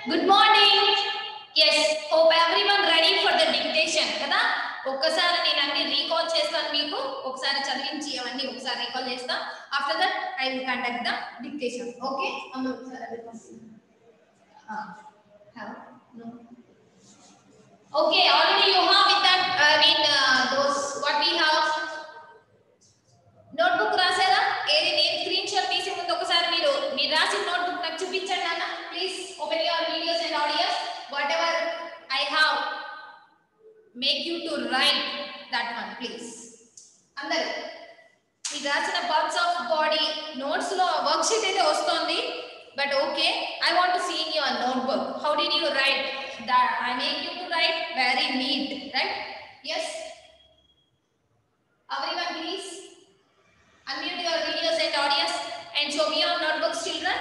Good morning yes hope everyone ready for the dictation కదా ఒక్కసారి నేను అన్ని రీకాల్ చేస్తాను మీకు ఒకసారి చదివించి అవన్నీ ఒకసారి రీకాల్ చేస్తా after that I will conduct the dictation okay అమ్మ ఒకసారి అది రాసి. ఆ, have? No. Okay, already you have with that, I mean, uh, those, what we have, notebook రాసారా ఏది నేను స్క్రీన్ షాట్ తీసే ముందు ఒకసారి మీరు మీరు రాసిన నోట్బుక్ నాకు చూపించండి అన్న please open your videos and audios whatever I have make you to write that one please అందరు మీకు రాసిన పార్ట్స్ ఆఫ్ బాడీ నోట్స్ లో వర్క్ షీట్ అయితే వస్తుంది but okay I want see in your notebook how did you write that I make you to write very neat right yes everyone please Unmute your videos and audios and show me your notebooks, children.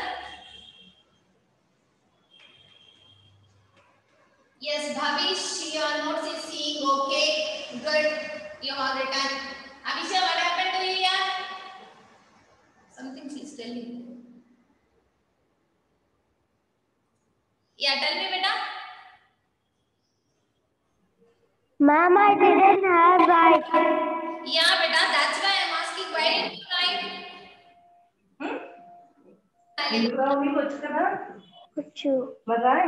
Yes, Bhavish, your notes is seeing okay. Good. You have written. Abhisha, what happened to you here? Something she's telling. Yeah, tell me, beta. Ma'am, I didn't have right. Yeah, beta, that's why I'm asking why didn't you write? ఎందుకు రావు మీకు వచ్చు కదా Kuchu. మరి రాయ్.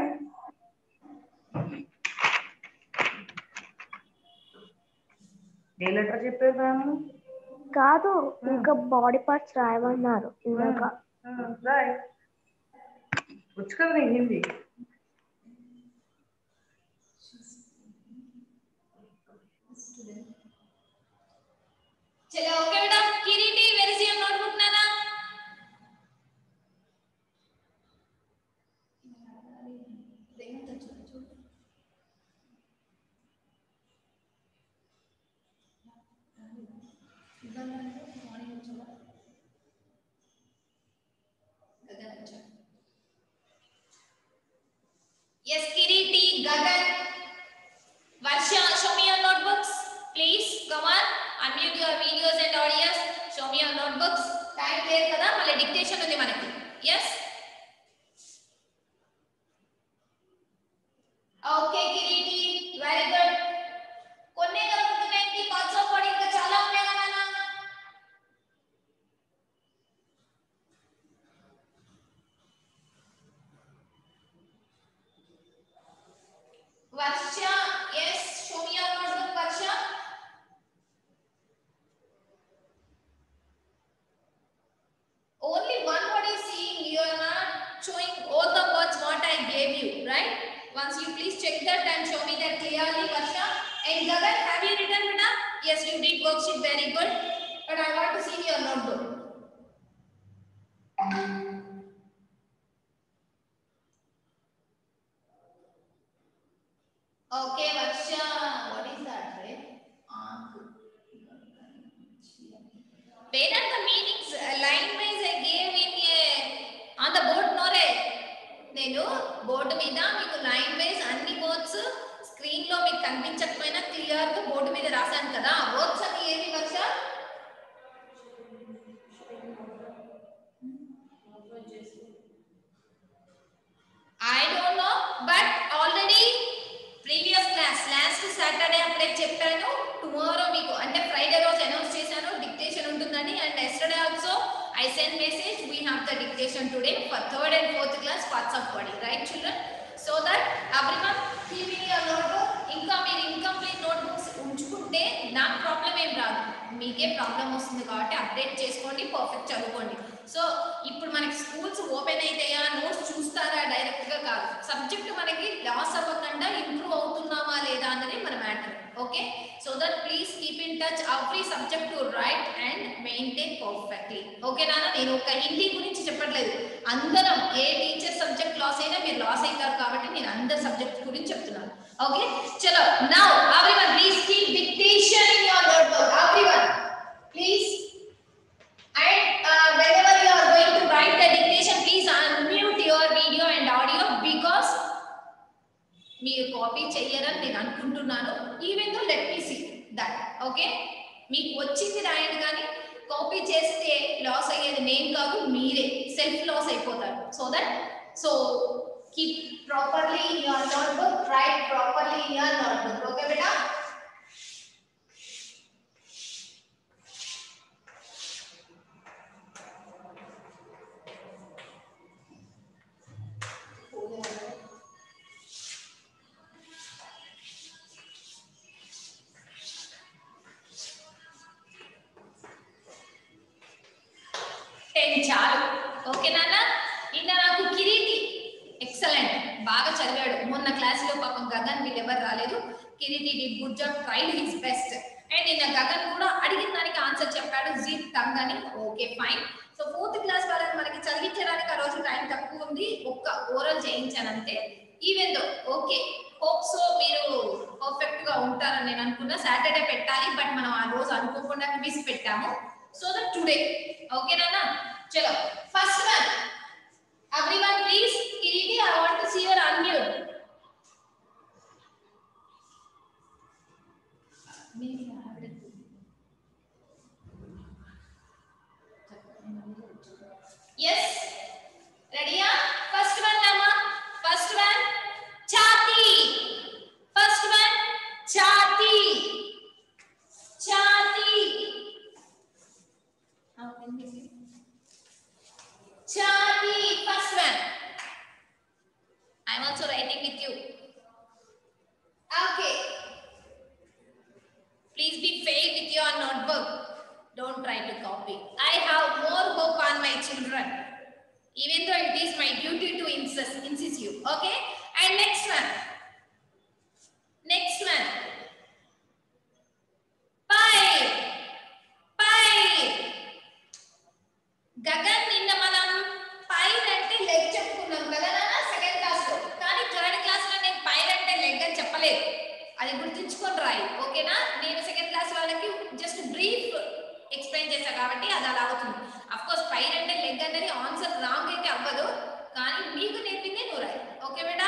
ఏ letter చెప్పారు ma'am కాదు ఇంకా బాడీ పార్ట్స్ రాయమన్నారు ఇందాక రాయ్ వచ్చు కదా నీకు హిందీ चलो ओके बेटा Kiriti where is your notebook नाना Yes, Kiriti, Gagan, Varsha, show me your notebooks. Please, come on. Unmute your videos and audios. Show me your notebooks. Time లేదు కదా మళ్ళీ డిక్టేషన్ ఉంది మనకి yes okay Kiriti very good కొన్నే కలుగుతున్నాయండి parts of body ఇంకా చాలా ఉన్నాయి కదా నాన్న Varsha yes show me your notebook Varsha only one word is seeing you are not showing all the words what I gave you right once you please check that and show me that clearly Varsha and Gagan have you written beta yes you did worksheet very good but I want to see your notebook okay Varsha what is that right Where are the meanings uh, line wise I gave in a on the board no re నేను board మీద మీకు line wise అన్ని words screen లో మీకు కనిపించకపోయినా clear గా board మీద రాశాను కదా వర్డ్స్ అని ఏమి Varsha I don't know but already previous class last Saturday అప్పుడే చెప్పాను టుమారో మీకు అంటే ఫ్రైడే రోజు అనౌన్స్ చేశాను డిక్టేషన్ ఉంటుందని and yesterday also I send message we have the dictation today for third and fourth class parts of body right children so that everyone keeping your notebook ఇంకా మీరు incomplete notebooks ఉంచుకుంటే నాకు problem ఏం రాదు మీకే problem వస్తుంది కాబట్టి update చేసుకోండి పర్ఫెక్ట్ చదువుకోండి సో ఇప్పుడు మనకి స్కూల్స్ ఓపెన్ అయితాయా నోట్స్ చూస్తారా డైరెక్ట్ గా కాదు సబ్జెక్ట్ మనకి లాస్ అవ్వకుండా ఇంప్రూవ్ అవుతున్నామా లేదా అన్నది మన matter okay so that please keep in touch every subject to write and maintain perfectly okay నాన్న నేను ఒక హిందీ గురించి చెప్పట్లేదు అందరం ఏ టీచర్ సబ్జెక్ట్ లాస్ అయినా మీరు లాస్ అవుతారు కాబట్టి నేను అందరి సబ్జెక్ట్ గురించి చెప్తున్నాను ఓకే చలో now everyone please keep dictation in your notebook everyone please And uh, whenever you are going to write the dictation, please unmute your video and audio because మీరు కాపీ చెయ్యరని నేను అనుకుంటున్నాను even though let me see that okay మీకు వచ్చింది రాయండి కానీ copy చేస్తే loss అయ్యేది నేను కాదు మీరే సెల్ఫ్ లాస్ అయిపోతారు so that so keep properly in your notebook write properly in your notebook okay beta ten చాలు ఓకే నాన్న నిన్న నాకు కిరీటి ఎక్సలెంట్ బాగా చదివాడు మొన్న క్లాసులో పాపం గగన్ వీళ్ళు ఎవరు రాలేదు Kiriti did good job tried his best and నిన్న గగన్ కూడా అడిగిన దానికి ఆన్సర్ చెప్పాడు జీప్ టంగ్ అని okay fine so fourth class వాళ్ళకి మనకి చదివించడానికి ఆ రోజు టైం తక్కువ ఉంది ఒక్క ఓరల్ చేయించానంతే ఈవెన్ ఓకే హోప్ సో మీరు పర్ఫెక్ట్ గా ఉంటారని నేను అనుకున్నా సాటర్డే పెట్టాలి బట్ మనం ఆ రోజు అనుకోకుండా మిస్ పెట్టాము సో దట్ టుడే ఓకే నాన్న చలో first one everyone please Kiriti I want to see your unmute yes రెడీయా ఫస్ట్ వన్ నామా first one chhati first one chhati chhati chhati first one I'm also writing with you okay please be fail with your notebook don't try to copy. I have more hope on my children, even though it is my duty to insist, insist you. Okay? And next one. Next one. Pipe. Pipe. Gagan నిన్న మనం pair అంటే leg చెప్పుకున్నాం కదా నాన్న second class లో కానీ third class లో నేను పైర్ అంటే లెగ్ అని చెప్పలేదు అది గుర్తుంచుకొని రాయి ఓకేనా నేను సెకండ్ క్లాస్ వాళ్ళకి జస్ట్ బ్రీఫ్ ఎక్స్ప్లెయిన్ చేశా కాబట్టి అది అలా అవుతుంది అఫ్ కోర్స్ పైర్ అంటే లెగ్ అనేది ఆన్సర్ రాంగ్ అయితే అవ్వదు కానీ నీకు నేర్పింది నువ్వు రాయి okay beta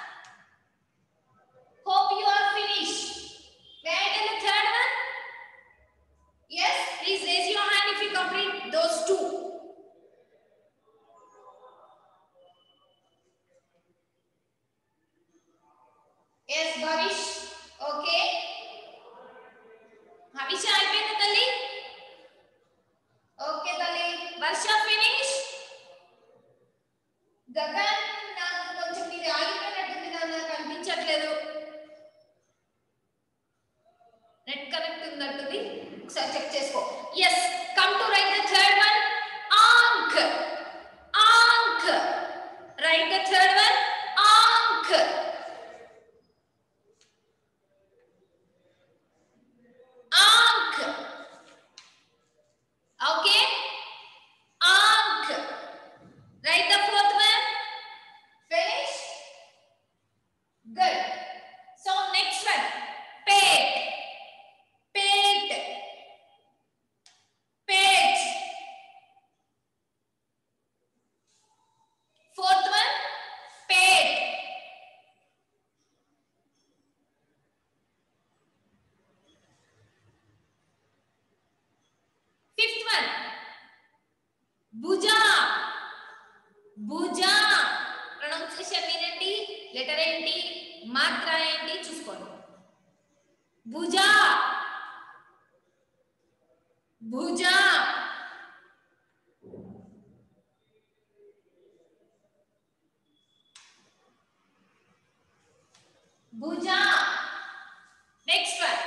hope you are finish right and third one yes please raise your hand if you complete those two yes bhavish okay భవిష్య అయిపోయింది తల్లి ఓకే తల్లి వర్ష ఫినిష్ గగన్ నాకు కొంచెం ఇది ఆగిపోయినట్టుంది నాన్న కనిపించట్లేదు నెట్ కనెక్ట్ ఉన్నట్టుంది ఒకసారి చెక్ చేసుకో yes come to write the third one aankh aankh write the third one aankh aankh okay आंख write the fourth one finish good so next one pet pet pet fourth one pet fifth one bhuja bhuja pronunciation వినండి letter ఏంటి మాత్ర ఏంటి చూసుకోండి bhuja bhuja bhuja next one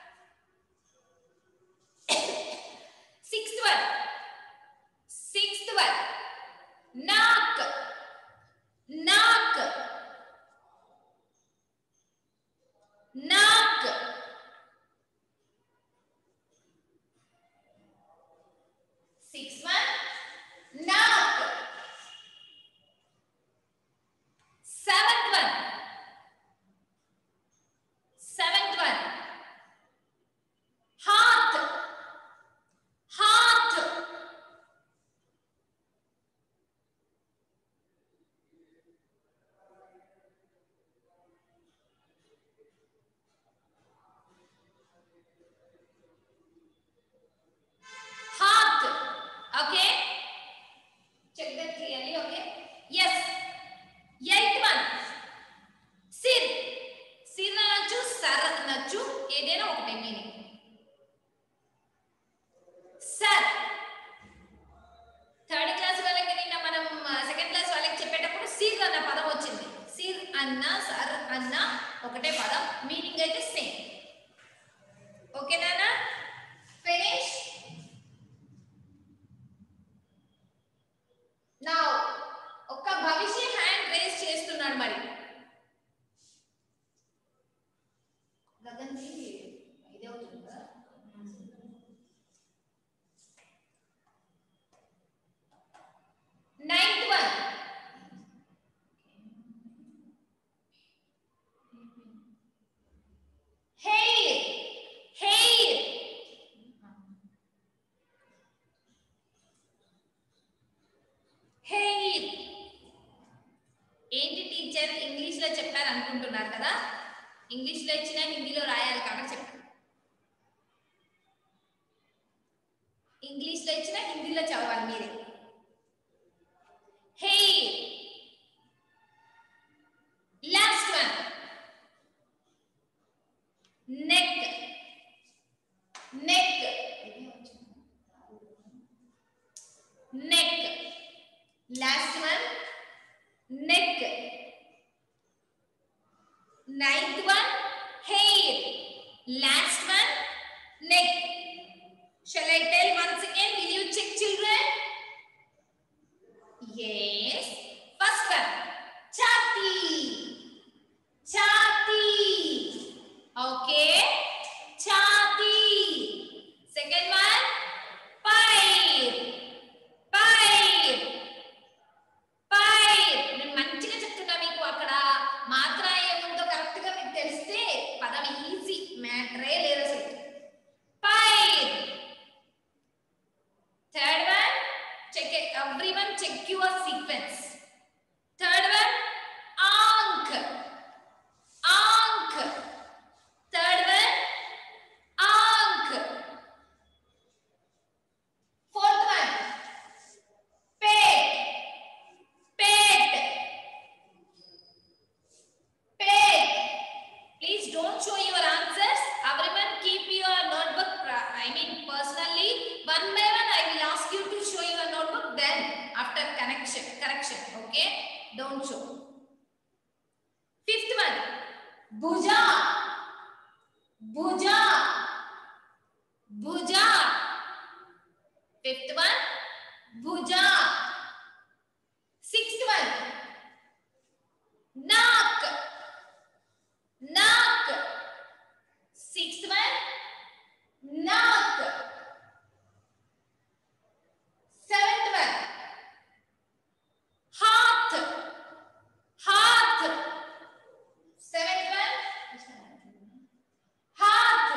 sixth one sixth one naak naak naak six one naak seventh one seventh one haath haath ఒకటే పదం meaning అయితే same ఓకేనా finish నా ఒక్క భవిష్య హ్యాండ్ రేస్ చేస్తున్నాడు మరి గగన్కి ఇదే అవుతుందా ninth one hair hair hair ఏంటి టీచర్ ఇంగ్లీష్ లో చెప్పారు అనుకుంటున్నారు కదా ఇంగ్లీష్ లో ఇచ్చిన హిందీలో రాయాలి కాబట్టి చెప్పాను ఇంగ్లీష్ లో ఇచ్చిన హిందీలో చదవాలి మీరే hair last one neck neck neck last one neck ninth one hair last one neck shall I tell once again will you check children yes first one chati chati okay chati second one pile pile pair నేను మంచిగా చెప్తున్నా మీకు అక్కడ మాత్ర ఏముందో correct గా మీకు తెలిస్తే పదం ఈజీ మ్యాటరే లేదు అసలు pair third one check every one check your sequence third one aankh aankh third one aankh fourth one pet Pet. Pet. Please don't show your answers. Everyone keep your notebook. pra- I mean personally, one by one I will ask you to show your notebook. Then after connection, correction. Okay. Don't show. Fifth one. Bhuja. Bhuja. Bhuja. Fifth one. Bhuja. Sixth one. Knock. Knock. Sixth one. Knock. Seventh one. Hearth. Hearth. Seventh one. Hearth.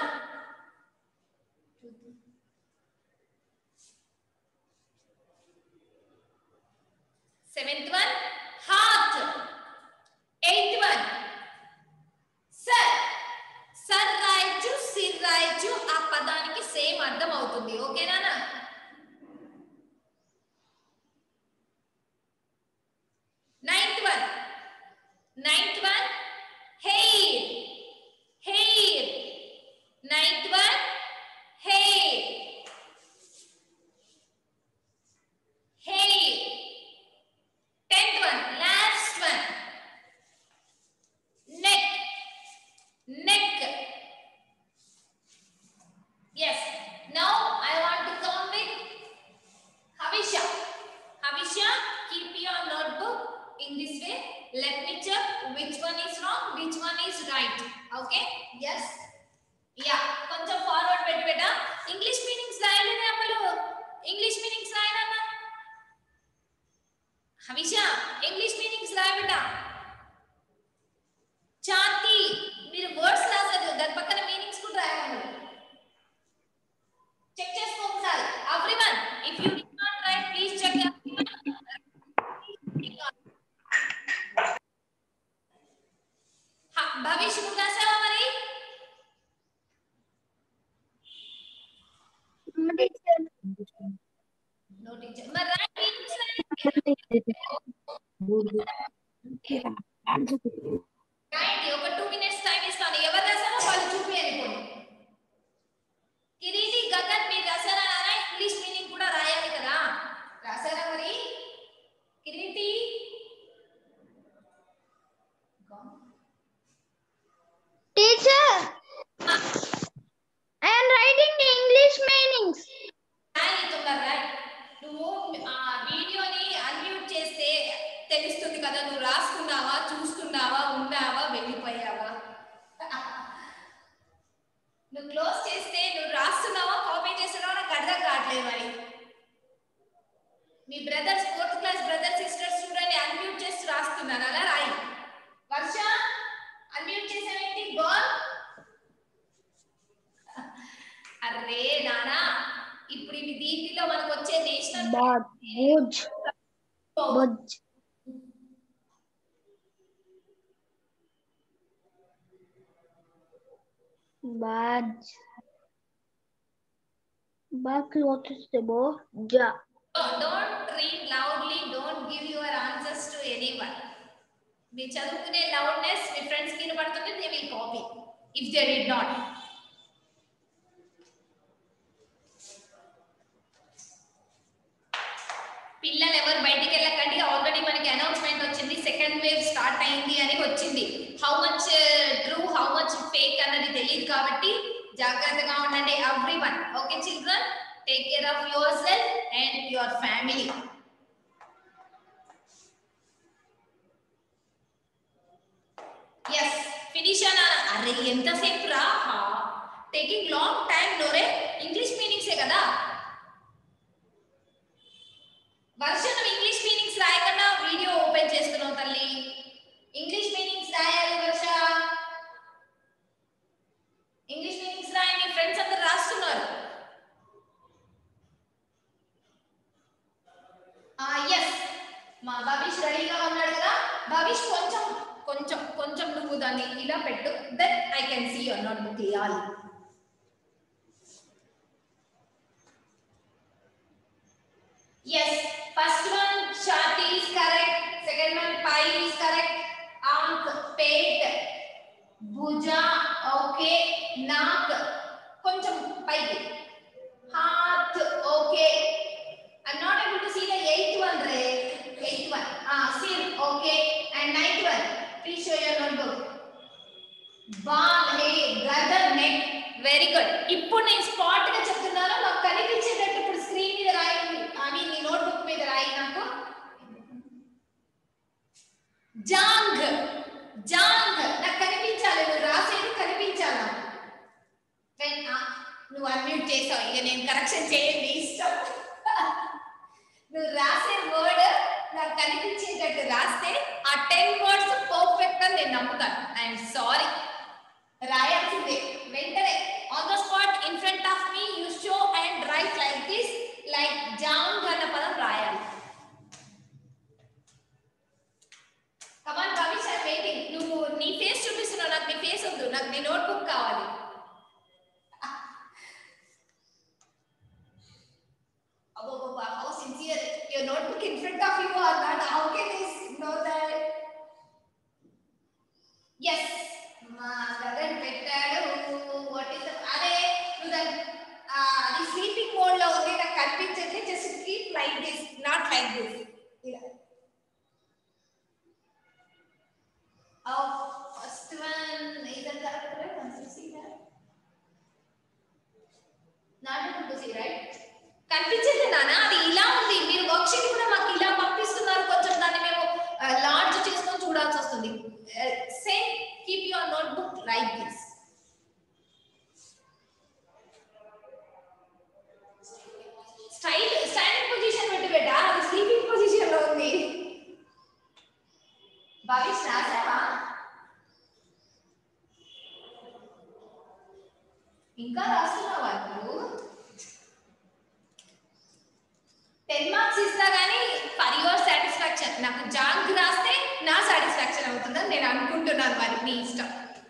Seventh one, heart. Eighth one, sir. Sir రాయొచ్చు sir రాయొచ్చు ఆ పదానికి same అర్థం అవుతుంది ఓకేనా ninth one ninth one hair hair ninth one hair hair Tenth one, last one. Neck. Neck. Yes. Now I want to count with Havisha. Havisha, keep your notebook in this way. Let me check which one is wrong, which one is right. Okay? Yes. Yeah. కొంచెం forward పెట్టి బేటా English meanings రాయలేదే అమ్మలు English meanings రాయనన్నా Havisha English meanings రాయబిడ్డ చాతి మీరు words రాసదు దాని పక్కన మీనింగ్స్ కూడా రాయాలి చెక్ చేసుకో ఒకసారి everyone if you did not write please check Bhavish నువ్వు రాసావా మరి నో టీచర్ మరి రైట్ మీనింగ్స్ రాయండి ఒక టూ మినిట్స్ టైం ఇస్తాను ఎవరు రాసారో వాళ్ళు చూపియండి కొన్ని కిరీటి గగన్ మీరు రాసారా నాన్న ఇంగ్లీష్ మీనింగ్ కూడా రాయాలి కదా రాసారా మరి కిరీటి కదా నువ్వు రాసుకున్నావా చూసుకున్నావా ఉన్నావా వెళ్ళిపోయావా నువ్వు క్లోజ్ చేస్తే నువ్వు రాస్తున్నావా కాపీ చేస్తున్నావా నాకు అర్థం కావట్లేదు మరి మీ brothers fourth class brother sisters చూడండి అన్మ్యూట్ చేసి రాస్తున్నారు అలా రాయి వర్ష అన్మ్యూట్ చేసావేంటి గోల్ అరే నానా ఇప్పుడు ఇవి దీంట్లో మనకు వచ్చే నేషనల్ బాడ్ బుజ్ బుజ్ బాజ్ బాకి వచ్చేస్తేమో జా don't read loudly don't give your answers to anyone మీరు చదువుకునే లౌడ్నెస్ మీ ఫ్రెండ్స్ కి పడుతుంది they will copy if they did not పిల్లలు ఎవరు బయటికి వెళ్ళకండి ఆల్రెడీ మనకి అనౌన్స్మెంట్ వచ్చింది సెకండ్ వేవ్ స్టార్ట్ అయింది అని వచ్చింది how much true how much fake అన్నది తెలియదు కాబట్టి జాగ్రత్తగా ఉండండి every one okay children take care of yourself and your family yes finish అన్న అరే ఎంతసేపు రా టేకింగ్ లాంగ్ టైం నోరే ఇంగ్లీష్ మీనింగ్సే కదా వర్ష నువ్వు ఇంగ్లీష్ మీనింగ్స్ రాయకుండా వీడియో ఓపెన్ చేస్తున్నావు తల్లి ఇంగ్లీష్ మీనింగ్స్ రాయాలి వర్ష ఇంగ్లీష్ మీనింగ్స్ రాయి మీ ఫ్రెండ్స్ అందరు రాస్తున్నారు ఎస్ మా భవిష్ రెడీగా ఉన్నాడు కదా భవిష్ కొంచెం కొంచెం కొంచెం నువ్వు దాన్ని ఇలా పెట్టు then I can see your notebook clearly Yes, first one Shati is correct. Second one Pai is correct. Ank, Pet, Bhuja, okay. Nak, కొంచెం పైకి haath okay I not able to see the eighth one రే eighth one ఆ sir okay and ninth one please show your notebook baal hey brother neck very good ఇప్పుడు నేను spot గా చెప్తున్నాను నాకు కనిపించేటట్టు ఇప్పుడు స్క్రీన్ మీద రాయండి అని నీ నోట్బుక్ మీద రాయి నాకు జాంగ్ జాంగ్ నాకు కనిపించాలి నువ్వు రాసేది కనిపించాలి నాకు When, ఆ, నువ్వు అన్మ్యూట్ చేసావు ఇక నేను కరెక్షన్ చేయండి ఇష్టం నువ్వు రాసే వర్డ్ నాకు కనిపించేటట్టు రాస్తే ఆ టెన్ వర్డ్స్ పర్ఫెక్ట్ అని నేను నమ్ముతాను ఐఎమ్ సారీ రాయాల్సిందే వెంటనే on the spot in front of me you show and write like this like jaangh అన్న పదం రాయాలి కమాన్ భవిష్ ఐ వెయిటింగ్ నువ్వు నీ ఫేస్ చూపిస్తున్నావు నాకు నీ ఫేస్ వద్దు నాకు నీ నోట్బుక్ కావాలి Abba, Abba, how sincere your notebook in front of you or not? How can I know that? Yes, మా గగన్ పెట్టాడు వాట్ ఇస్ అరే నువ్వు దాన్ని ఆ, అది స్లీపింగ్ మోడ్ లో ఉంది నాకు కనిపించట్లే just keep like this not like this ఇలా first one is that correct right once you see that not able to see right కనిపించట్లే నాన్న అది ఇలా ఉంది మీరు వర్క్ షీట్ కూడా మాకు ఇలా పంపిస్తున్నారు కొంచెం దాన్ని మేము లార్జ్ చేసుకొని చూడాల్సి వస్తుంది same keep your notebook like this style standing position పెట్టి పెట్టా అది స్లీపింగ్ పొజిషన్ లో ఉంది భవిష్ రాసావా ఇంకా రాస్తున్నావా నువ్వు టెన్ మార్క్స్ ఇస్తా గానీ ఫర్ యువర్ సాటిస్ఫాక్షన్ నాకు జాంగ్ రాస్తే నా సాటిస్ఫాక్షన్ అవుతుందని నేను అనుకుంటున్నాను మరి మీ ఇష్టం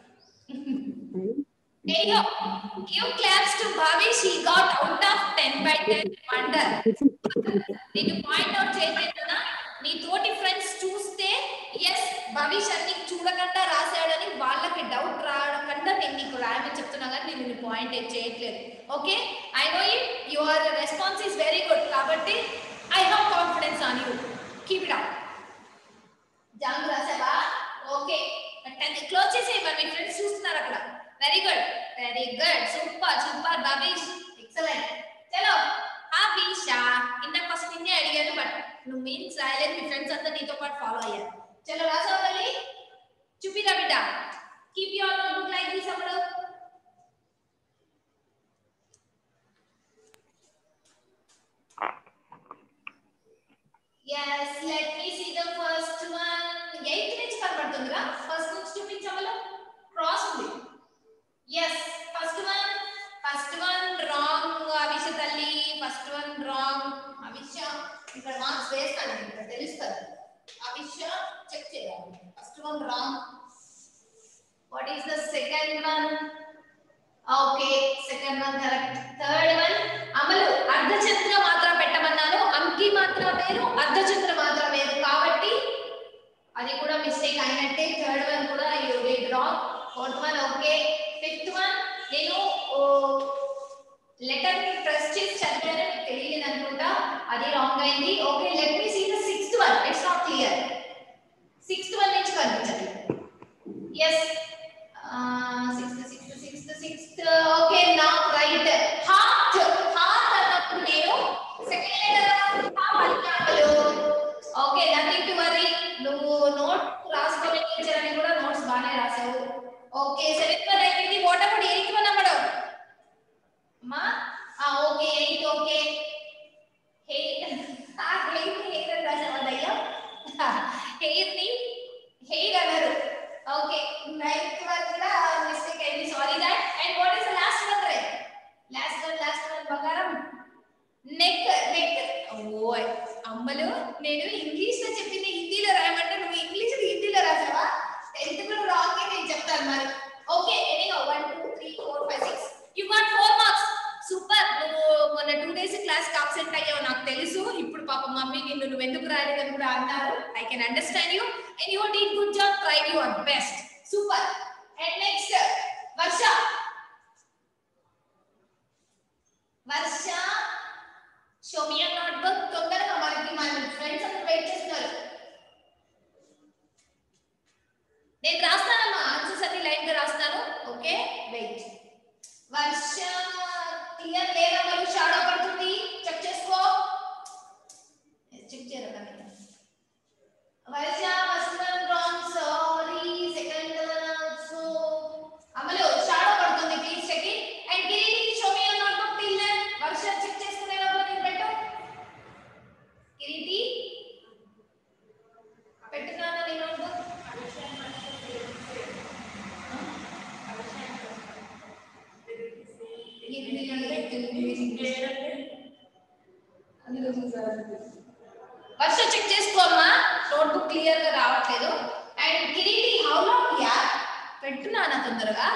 Anyhow, give claps to Bhavish. He got out of 10 by 10 wonder. నేను పాయింట్ అవుట్ చేయబోతున్నా నీ తోటి ఫ్రెండ్స్ చూస్తే ఎస్ భవిష్ అన్ని చూడకుండా రాశాడని వాళ్ళకి డౌట్ రావకుండా నేను నీకు రాయమని చెప్తున్నా కానీ నేను నీ పాయింట్ చేయట్లేదు okay I know it your response is very good కాబట్టి I have confidence on you keep it up జాంగ్ రాసావా ఓకే క్లోజ్ చేసేయి మరి మీ ఫ్రెండ్స్ చూస్తున్నారు అక్కడ very good very good super super Bhavish excellent చలో హాఫీషా ఇందాక ఫస్ట్ నిన్నే అడిగాను బట్ నువ్వు మీనింగ్స్ రాయలేదు మీ ఫ్రెండ్స్ అంతా నీతో పాటు ఫాలో అయ్యారు చలో రాసావు తల్లి చూపిరా బిడ్డ keep your notebook like this అప్పుడు Yes, let me see the first one. Eighth నుంచి కనబడుతుందిరా ఫస్ట్ నుంచి చూపించమలు క్రాస్ ఉంది yes first one first one wrong Avisha తల్లి ఫస్ట్ వన్ రాంగ్ అవిష ఇక్కడ మార్క్స్ వేస్తాను ఇక్కడ తెలుస్తుంది అవిష చెక్ చేయాలి first one wrong what is the second one okay second one correct third one అమలు అర్ధచంద్ర మాత్ర పెట్టమన్నాను అంకి మాత్ర వేరు అర్ధచంద్ర మాత్ర వేరు కాబట్టి అది కూడా మిస్టేక్ అయినట్టే థర్డ్ వన్ కూడా you did wrong fourth one okay fifth one నేను లెటర్ ని ప్రెస్ చేసి చదివాను మీకు తెలియదు అనుకుంటా అది రాంగ్ అయింది okay let me see the sixth one it's not clear sixth one నుంచి కనిపించదు yes sixth sixth sixth sixth okay నా రైట్ హార్ట్ హార్ట్ అన్నప్పుడు నేను సెకండ్ లెటర్ పలికాలు ఓకే నథింగ్ టు వరీ నువ్వు నోట్ రాసుకొని టీచర్ అని కూడా నోట్స్ బాగానే రాసావు ఓకే సెవెంత్ వన్ అయిపోయింది వాట్ అబౌట్ ఎయిత్ వన్ అమ్మడం అమ్మా ఆ ఓకే ఎయిత్ ఓకే హెయిర్ ఆ హెయిర్ హెయిర్ అని రాసావా హెయిర్ ని హెయిర్ అన్నారు ఓకే నైన్త్ వన్ కూడా మిస్టేక్ అయింది sorry that and what is the last one right last one last one బంగారం నెక్ నెక్ ఓయ్ అమ్మలు నేను ఇంగ్లీష్ లో చెప్పింది హిందీలో రాయమంటే నువ్వు ఇంగ్లీష్ హిందీలో రాసావా టెన్త్ కూడా రాంగ్ నేను చెప్తాను మరి okay anyhow one two three four five six you got four marks super నువ్వు మొన్న టూ డేస్ క్లాస్ కి అబ్సెంట్ అయ్యావు నాకు తెలుసు ఇప్పుడు పాప మమ్మీ నిన్ను నువ్వు ఎందుకు రాలేదని కూడా అన్నారు I can understand you and you did good job try your best super and next Varsha Varsha show me your notebook తొందరగా మనకి మన ఫ్రెండ్స్ అందరూ వెయిట్ చేస్తున్నారు నేను రాస్తానమ్మా ఆన్సర్స్ అన్ని లైన్ గా రాస్తాను ఓకే వెయిట్ వర్ష క్లియర్ లేదా మరియు షాడో పడుతుంది చెక్ చేసుకో చెక్ చేయరా Varsha first one wrong sorry second one also అమలు షాడో పడుతుంది please check it and Kiriti show me your notebook till then Varsha check చేసుకునే లోపల నేను పెట్టు కిరీటి పెట్టున్నానా నీ నోట్బుక్ వర్ష చెక్ చేసుకో అమ్మా నోట్బుక్ క్లియర్ గా రావట్లేదు అండ్ కిరీటి హౌ లాంగ్ యా పెట్టున్నానా తొందరగా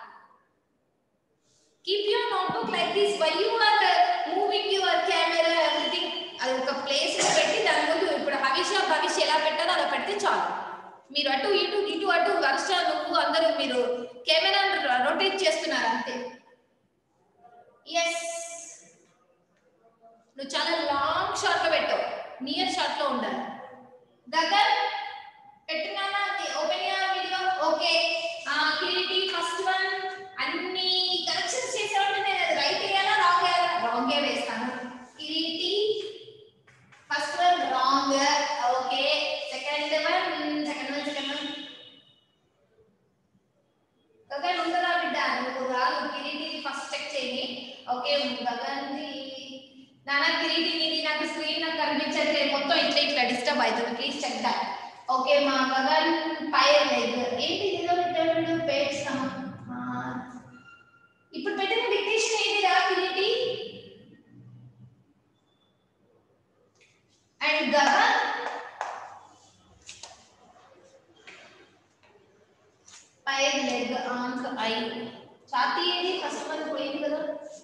keep your notebook like this why you are moving your camera everything అది ఒక ప్లేస్ లో పెట్టి దాని ముందు ఇప్పుడు హవిష భవిష్య ఎలా పెట్టాలో అలా పెడితే చాలు మీరు అటు ఇటు ఇటు అటు వర్ష నువ్వు అందరూ మీరు కెమెరా రొటేట్ చేస్తున్నారు అంతే ఎస్ నువ్వు చాలా లాంగ్ షాట్ లో పెట్టావు నియర్ షాట్ లో ఉండాలి గగన్ పెట్టున్నానా open video okay Kiriti first one అన్ని కరెక్షన్స్ చేసావంటే నేను అది రైట్ వేయాలా రాంగ్ వేయాలా రాంగ్ వేస్తాను Kiriti first one wrong okay second one second one second one Gagan ఉందరా బిడ్డ నువ్వు రాదు కిరీటి ఫస్ట్ చెక్ చేయి ఓకే గగన్ నానా కిరీటి నీది నాకు స్క్రీన్ నాకు కనిపించట్లేదు మొత్తం ఇట్లా ఇట్లా డిస్టర్బ్ అవుతుంది ప్లీజ్ చెక్ దట్ ఓకే మా గగన్ ఫైర్ లెగ్ ఏంటి ఇదిలో పెట్టాడు పేజ్ ఇప్పుడు పెట్టిన డిక్టేషన్ ఏంటి రా Kiriti and Gagan pair leg aankh eye chhati ఏది ఫస్ట్ వన్ పోయింది కదా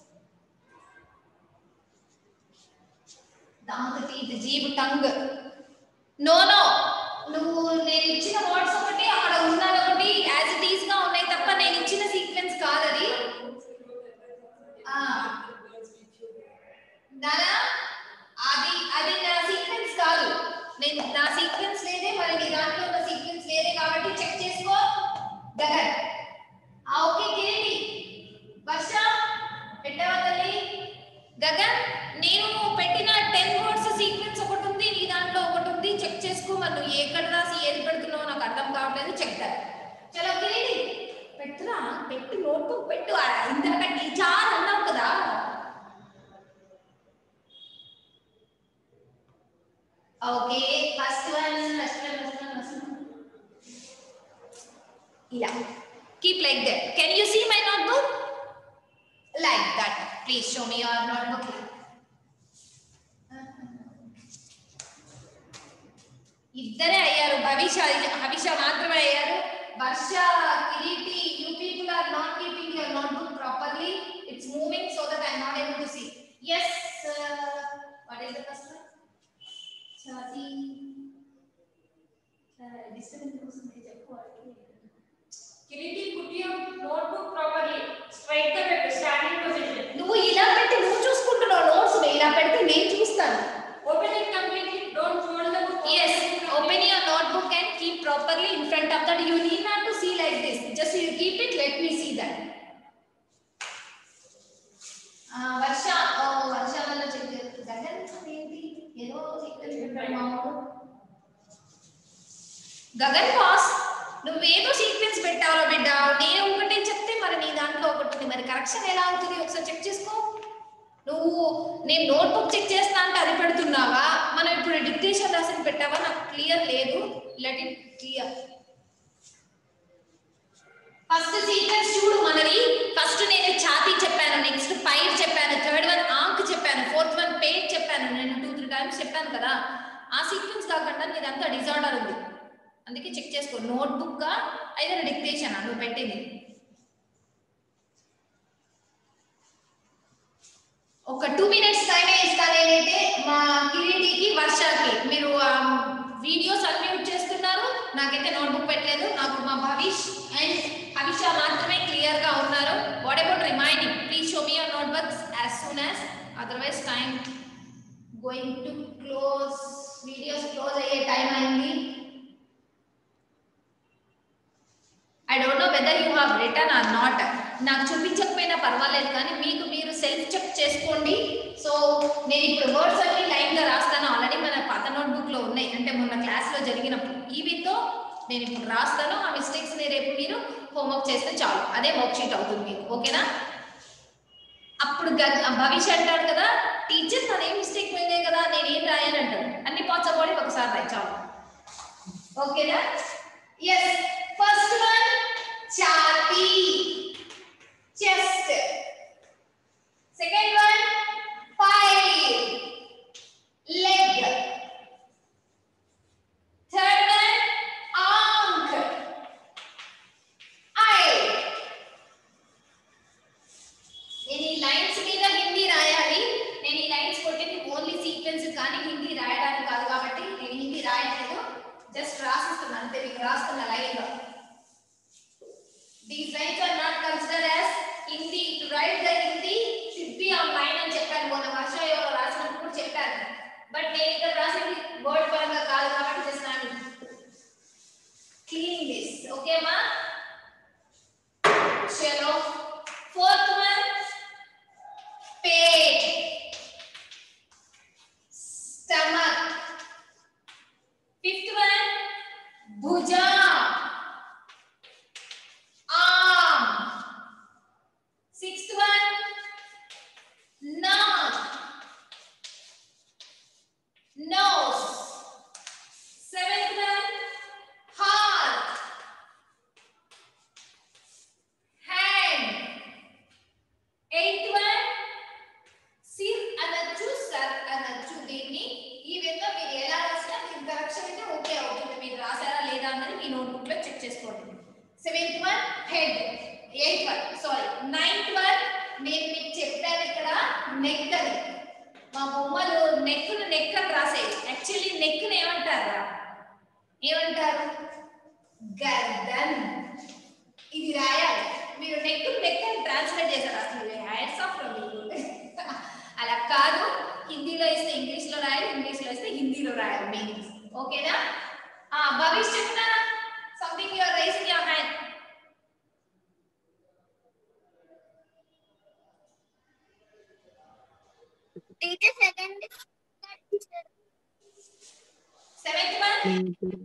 daant teeth jeebh tongue no no నువ్వు నేను ఇచ్చిన వర్డ్స్ ఒకటి అక్కడ ఉన్నది ఒకటి యాజ్ ఇట్ ఈస్ గా ఉన్నాయి తప్ప నేను ఇచ్చిన సీక్వెన్స్ కాదు అది ఆ. నానా అది అది నా సీక్వెన్స్ కాదు నేను నా సీక్వెన్స్ లేదే మరి నీ దాంట్లో ఉన్న సీక్వెన్స్ లేదే కాబట్టి చెక్ చేసుకో గగన్ ఆ ఓకే కిరీటి వర్ష పెట్టావా తల్లి గగన్ నేను పెట్టిన టెన్ వర్డ్స్ సీక్వెన్స్ ఒకటి ఉంది నీ దాంట్లో ఒకటి ఉంది చెక్ చేసుకో మరి నువ్వు ఎక్కడ రాసి ఏది పెడుతున్నావో నాకు అర్థం కావట్లేదు చెప్తారు చలో కిరీటి పెట్టురా పెట్టు నోట్బుక్ పెట్టు ఆ, ఇందాక టీచర్ అన్నావు కదా okay first one first one first one first one ఇలా keep like that can you see my notebook like that. Please show me your notebook. ఇద్దరే అయ్యారు భవిష హవిష మాత్రమే అయ్యారు Varsha Kireeti you people are not keeping your notebook properly it's moving so that I not able to see yes what is the first one ఛాతీ disturbance కోసం చెప్పు Kireeti put your notebook properly. Straight గా పెట్టు standing position. నువ్వు ఇలా పెట్టి నువ్వు చూసుకుంటున్నావు notes ఇలా పెడితే నేను చూస్తాను Open it completely. Don't fold the book. Yes, open your notebook and keep properly in front of that. You need not to see like this. Just you keep it. Let me see that. Uh, వర్ష ఓ వర్ష వల్ల చెప్పారు గగన్ ఏంటి ఏదో sequence పెట్టాడు మామూలు Gagan boss నువ్వేదో sequence పెట్టావో బిడ్డ నేను ఒకటి చెప్తే మరి నీ దాంట్లో ఒకటి ఉంది. మరి కరెక్షన్ ఎలా అవుతుంది ఒకసారి చెక్ చేసుకో నువ్వు నేను నోట్బుక్ చెక్ చేస్తా అంటే అది పెడుతున్నావా మనం ఇప్పుడు డిక్టేషన్ రాసి పెట్టావా నాకు క్లియర్ లేదు let it clear first sequence చూడు మనది ఫస్ట్ నేను ఛాతీ చెప్పాను నెక్స్ట్ పైర్ చెప్పాను థర్డ్ వన్ ఆంక్ చెప్పాను ఫోర్త్ వన్ పేట్ చెప్పాను నేను టూ త్రీ టైమ్స్ చెప్పాను కదా ఆ సీక్వెన్స్ కాకుండా నీదంతా డిజార్డర్ ఉంది అందుకే చెక్ చేసుకో నోట్బుక్ అయితే డిక్టేషన్ నువ్వు పెట్టింది ఒక టూ మినిట్స్ టైమే ఇస్తాను నేనైతే మా కిరీటికి వర్షాకి మీరు వీడియోస్ అన్మ్యూట్ చేస్తున్నారు నాకైతే నోట్బుక్ పెట్టలేదు నాకు మా భవిష్ అండ్ హవిష మాత్రమే క్లియర్ గా ఉన్నారు what about remaining please show me your notebooks as soon as otherwise time going to close videos close అయ్యే టైం అయింది I don't know whether you have return or not నాకు చూపించకపోయినా పర్వాలేదు కానీ మీకు మీరు సెల్ఫ్ చెక్ చేసుకోండి సో నేను ఇప్పుడు వర్డ్స్ అన్ని లైన్ గా రాస్తాను ఆల్రెడీ మన పాత నోట్బుక్ లో ఉన్నాయి అంటే మొన్న క్లాస్ లో జరిగినప్పుడు ఈవితో నేను ఇప్పుడు రాస్తాను ఆ మిస్టేక్స్ ని రేపు మీరు హోంవర్క్ చేస్తే చాలు అదే వర్క్ షీట్ అవుతుంది మీకు ఓకేనా అప్పుడు గ- భవిష్య అంటాడు కదా టీచర్ తనేం మిస్టేక్ పోయిందే కదా నేను ఏం రాయను అంటాడు అన్ని పార్ట్స్ బాడీ ఒకసారి రాయి చాలు ఓకేనా ఎస్ ఫస్ట్ వన్ ఛాతీ చెస్ట్ సెకండ్ వన్ పైర్ లెగ్ థర్డ్ వన్ ఆంక్ ఐ నేను ఈ లైన్స్ మీద హిందీ రాయాలి నేను ఈ లైన్స్ కొట్టింది ఓన్లీ సీక్వెన్స్ కానీ హిందీ రాయడానికి కాదు కాబట్టి నేను హిందీ రాయట్లేదు జస్ట్ రాసిస్తున్నాను అంతే మీకు రాస్తున్న లైన్ లో these lines are not consider as Hindi to write the Hindi should be on line అని చెప్పాను మొన్న వర్ష ఎవరో రాసినప్పుడు కూడా చెప్పాను బట్ నేను ఇక్కడ రాసింది వర్డ్ పరంగా కాదు కాబట్టి జస్ట్ నాకు క్లీన్ దిస్ ఓకే మా చలో ఫోర్త్ వన్ पेट स्टमक फिफ्थ वन भुजा आर्म सिक्स्थ वन नाक nose seventh one heart hand eighth one సిర్ అనొచ్చు సర్ అనొచ్చు దీన్ని ఈ విధంగా మీరు ఎలా రాసినా మీకు కరెక్షన్ అయితే ఓకే అవుతుంది మీరు రాసారా లేదా అన్నది మీ నోట్బుక్ లో చెక్ చేసుకోండి seventh one head eighth one sorry ninth one నేను మీకు చెప్పాను ఇక్కడ నెక్ అని మా బొమ్మలు నెక్ నెక్ అని రాసేది యాక్చువల్లీ నెక్ ఏమంటారా ఏమంటారు గర్దన్ ఇది రాయాలి మీరు నెక్ నెక్ అని ట్రాన్స్లేట్ చేశారు అసలు హ్యాట్స్ ఆఫ్ మీకు అలా కాదు హిందీలో ఇస్తే ఇంగ్లీష్ లో రాయాలి ఇంగ్లీష్ లో ఇస్తే హిందీలో రాయాలి మీనింగ్స్ ఓకేనా ఆ భవిష్ చెప్తారా something your raising your hand teacher second seventh one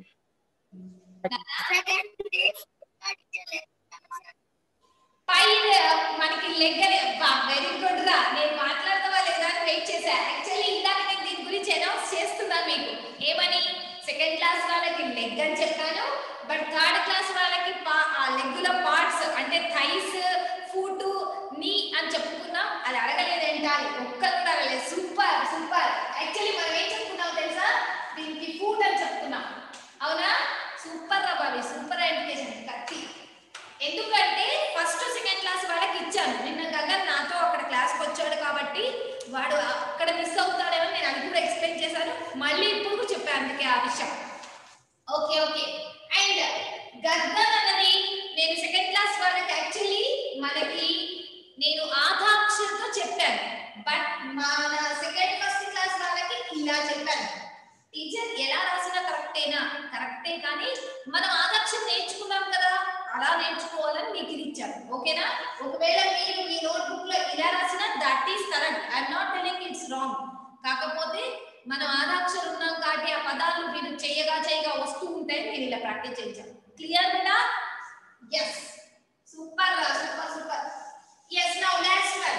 పై మనకి లెగ్ వెరీ గుడ్ రా నేను మాట్లాడతావా లేదా అని వెయిట్ చేశా యాక్చువల్లీ ఇందాక నేను దీని గురించి అనౌన్స్ చేస్తున్నాను మీకు ఏమని సెకండ్ క్లాస్ వాళ్ళకి లెగ్ అని చెప్పాను బట్ థర్డ్ క్లాస్ వాళ్ళకి పా- ఆ లెగ్గుల పార్ట్స్ అంటే థైస్ ఫుట్ నీ అని చెప్పుకున్నాం అది అడగలేదేంటా ఒక్కరు కూడా అడగలేదు సూపర్ సూపర్ యాక్చువల్లీ మనం ఏం చెప్పుకున్నాం తెలుసా దీనికి ఫుట్ అని చెప్పుకున్నాం అవునా సూపర్ రా బాబీ సూపర్ ఎడ్యుకేషన్ కత్తి ఎందుకంటే ఫస్ట్ సెకండ్ క్లాస్ వాళ్ళకి ఇచ్చాను నిన్న గగన్ నాతో అక్కడ క్లాస్కి వచ్చాడు కాబట్టి వాడు అక్కడ మిస్ అవుతాడేమో నేను అది కూడా ఎక్స్ప్లెయిన్ చేశాను మళ్ళీ ఇప్పుడు చెప్పాను అందుకే ఆ విషయం ఓకే ఓకే అండ్ గగన్ అన్నది నేను సెకండ్ క్లాస్ వాళ్ళకి యాక్చువల్లీ మనకి నేను ఆధాక్షరతో చెప్పాను బట్ మన సెకండ్ ఫస్ట్ క్లాస్ వాళ్ళకి ఇలా చెప్పాను టీచర్ ఎలా రాసినా కరెక్టేనా కరెక్టే కానీ మనం ఆదర్శం నేర్చుకున్నాం కదా అలా నేర్చుకోవాలని మీకు ఇది ఇచ్చాను ఓకేనా ఒకవేళ మీరు మీ నోట్బుక్ లో ఇలా రాసినా that is correct I'm not telling it's wrong కాకపోతే మనం ఆదాక్షరం ఉన్నాం కాబట్టి ఆ పదాలు మీరు చేయగా చేయగా వస్తూ ఉంటాయి మీరు ఇలా ప్రాక్టీస్ చేయించాలి క్లియర్ కదా yes super super super yes now last one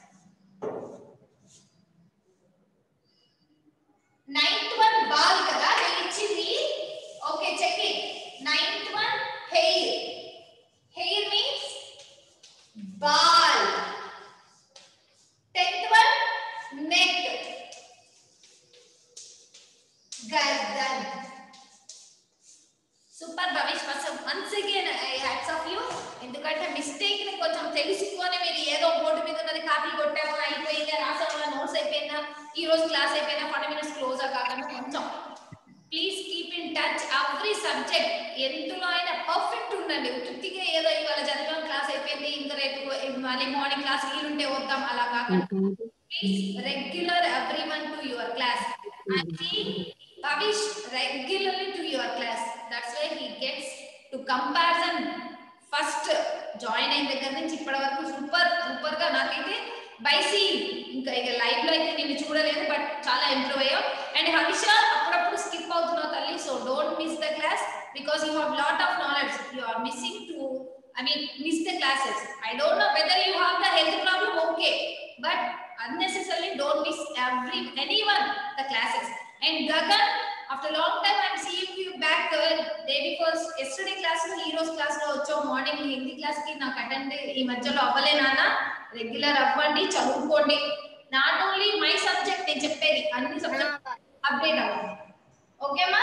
ninth one బాల్ కదా నేను ఇచ్చింది okay check it ninth one hair hair means బాల్ టెన్త్ వన్ నెక్ గర్దన్ super Bhavish once again I hats off you ఎందుకంటే మిస్టేక్ ని కొంచెం తెలుసుకొని మీరు ఏదో బోర్డు మీద ఉన్నది కాపీ కొట్టామా అయిపోయిందా రాసామా నోట్స్ అయిపోయిందా ఈ రోజు క్లాస్ అయిపోయినా ఫైవ్ మినిట్స్ క్లోజ్ కాకుండా కొంచెం please keep in touch every subject ఎందులో అయినా పర్ఫెక్ట్ ఉండండి ఉత్తిగా ఏదో ఇవాళ చదివాం క్లాస్ అయిపోయింది ఇంకా రేపు మళ్ళీ మార్నింగ్ క్లాస్ వీలుంటే వద్దాం అలా కాకుండా please regular every one to your class Bhavish regularly to your class. That's why he gets to comparison first join అయిన దగ్గర నుంచి ఇప్పటి వరకు సూపర్ సూపర్ గా నాకైతే బైసీ ఇంకా ఇక లైవ్ లో అయితే నిన్ను చూడలేదు బట్ చాలా ఇంప్రూవ్ అయ్యావు అండ్ హవిష అప్పుడప్పుడు స్కిప్ అవుతున్నావు తల్లి so don't miss the class because you have lot of knowledge you are missing too I mean miss the classes I don't know whether you have the health problem okay but unnecessarily don't miss every anyone the classes and gagan after long time i'm seeing you back uh, day before yesterday class లో ఈ రోజు class లో వచ్చావు morning Hindi class కి నాకు attend ఈ మధ్యలో అవ్వలే నాన్న రెగ్యులర్ అవ్వండి చదువుకోండి నాట్ ఓన్లీ మై సబ్జెక్ట్ నేను చెప్పేది అన్ని సబ్జెక్ట్ అప్డేట్ అవ్వండి ఓకేమా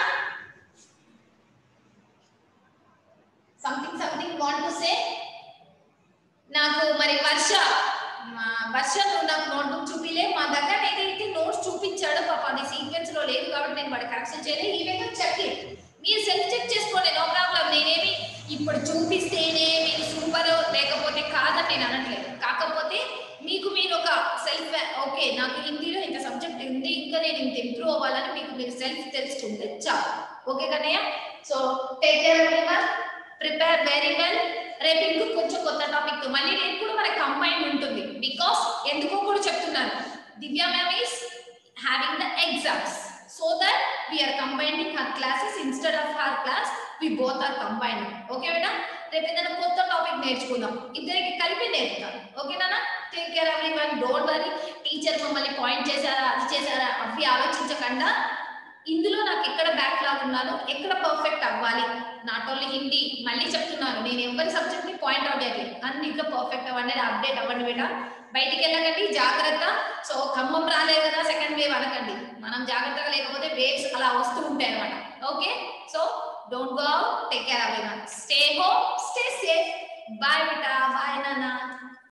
something something want to say నాకు మరి వర్ష మా వర్ష నువ్వు నాకు నోట్బుక్ చూపిలే మా దగ్గర ఏదైతే నోట్స్ చూపించాడో పాప అది సీక్వెన్స్ లో లేదు కాబట్టి నేను వాడు కరెక్షన్ చేయలేదు ఈవెన్ చెక్ మీరు సెల్ఫ్ చెక్ చేసుకోండి నో ప్రాబ్లం నేనేమి ఇప్పుడు చూపిస్తేనే మీరు సూపర్ లేకపోతే కాదని నేను అనట్లేదు కాకపోతే మీకు మీరు ఒక సెల్ఫ్ ఓకే నాకు హిందీలో ఇంత సబ్జెక్ట్ ఉంది ఇంకా నేను ఇంత ఇంప్రూవ్ అవ్వాలని మీకు మీరు సెల్ఫ్ తెలుసుకుంటే చాలు okay Kannayya so take care everyone prepare very well రేపు ఇంకో కొంచెం కొత్త టాపిక్ తో మళ్ళీ రేపు కూడా మనకి కంబైన్ ఉంటుంది బికాస్ ఎందుకో కూడా చెప్తున్నాను Divya ma'am is having the exams so that we are combining her classes instead of her class we both are combine okay madam రేపు ఏదైనా కొత్త టాపిక్ నేర్చుకుందాం ఇద్దరికి కలిపి నేర్పుతాం ఓకేనా take care every one don't worry teacher మమ్మల్ని పాయింట్ చేశారా అది చేశారా అవి ఆలోచించకుండా ఇందులో నాకు ఎక్కడ బ్యాక్ లాగ్ ఉన్నాను ఎక్కడ పర్ఫెక్ట్ అవ్వాలి నాట్ ఓన్లీ హిందీ మళ్ళీ చెప్తున్నాను నేను ఎవరి సబ్జెక్ట్ ని పాయింట్ అవుట్ చేయట్లేదు అన్నింటిలో పర్ఫెక్ట్ అవ్వండి అప్డేట్ అవ్వండి బేట బయటికి వెళ్ళకండి జాగ్రత్త సో ఖమ్మం రాలేదు కదా సెకండ్ వేవ్ అనకండి మనం జాగ్రత్తగా లేకపోతే వేవ్స్ అలా వస్తూ ఉంటాయి అనమాట okay so don't go take care our stay home stay safe bye బేటా బాయ్ నాన్న